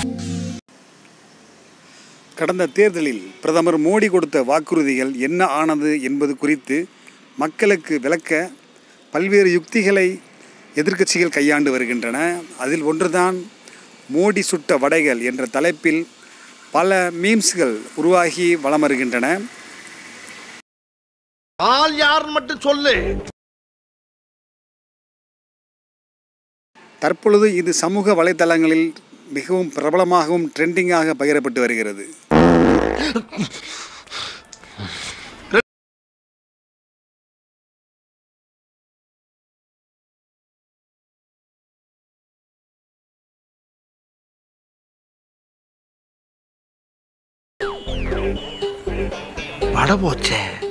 கடந்த தேர்தலில் பிரதமர் மோடி கொடுத்த வாக்குறுதிகள் என்ன ஆனது என்பது குறித்து மக்களுக்கு விளக்க பல்வேறு யுக்திகளை எதிர்க்கட்சிகள் கையாண்டு வருகின்றன அதில் ஒன்றுதான் மோடி சுட்ட வடைகள் என்ற தலைப்பில் பல மீம்ஸ்கள் உருவாகி வலம் வருகின்றன ஆள் யாருன்னு மட்டும் சொல்லு தற்பொழுது இது சமூக வலைத்தளங்களில் மிகவும் பிரபலமாகவும் ட்ரெண்டிங்காக பகிரப்பட்டு வருகிறது வட போச்சே